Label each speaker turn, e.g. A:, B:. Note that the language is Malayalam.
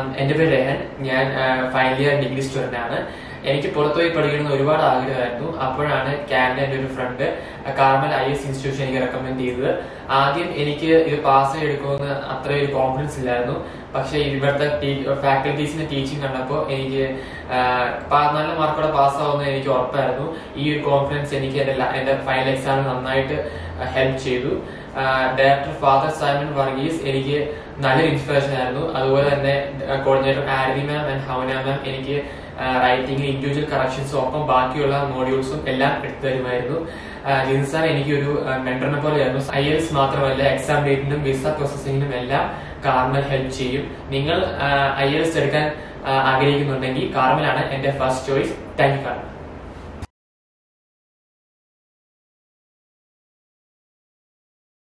A: എന്റെ പേര് രഹൻ ഞാൻ ഫൈനൽ ഇയർ ഡിഗ്രി സ്റ്റുഡന്റ് ആണ് എനിക്ക് പുറത്തുപോയി പഠിക്കണമെന്ന് ഒരുപാട് ആഗ്രഹമായിരുന്നു അപ്പോഴാണ് കാനഡ എന്റെ ഒരു friend Carmel I S institution എനിക്ക് റെക്കമെൻഡ് ചെയ്തത് ആദ്യം എനിക്ക് ഇത് പാസ് എടുക്കുമെന്ന് അത്ര ഒരു കോൺഫിഡൻസ് ഇല്ലായിരുന്നു പക്ഷെ ഇവിടുത്തെ ഫാക്കൽറ്റീസിന്റെ ടീച്ചിങ് കണ്ടപ്പോൾ എനിക്ക് ആ, പാ- നല്ല മാർക്കോടെ പാസ്സാവുമെന്ന് എനിക്ക് ഉറപ്പായിരുന്നു ഈ ഒരു കോൺഫിഡൻസ് എനിക്ക് എന്റെ ല- എന്റെ ഫൈനൽ എക്സാമിന് നന്നായിട്ട് ഹെൽപ്പ് ചെയ്തു ഡയറക്ടർ ഫാദർ സൈമൺ വർഗീസ് എനിക്ക് നല്ലൊരു ഇൻസ്പിറേഷൻ ആയിരുന്നു അതുപോലെ തന്നെ കോർഡിനേറ്റർ ആരതി മാം ആൻഡ് ഹൗന മാം എനിക്ക് റൈറ്റിംഗിൽ ഇൻഡിവിജ്വൽ കറക്ഷൻസും ഒപ്പം ബാക്കിയുള്ള മോഡ്യൂൾസും എല്ലാം എടുത്തു തരുമായിരുന്നു ജിൻ സാർ എനിക്കൊരു മെന്ററിനെ പോലെയായിരുന്നു ഐ എൽസ് മാത്രമല്ല എക്സാം ഡേറ്റിനും വിസ പ്രോസസ്സിങ്ങിനും എല്ലാം കാർമൽ ഹെൽപ്പ് ചെയ്യും നിങ്ങൾ ഐ എൽസ് എടുക്കാൻ ആ, ആഗ്രഹിക്കുന്നുണ്ടെങ്കിൽ കാർമലാണ് എന്റെ first choice thank you Carmel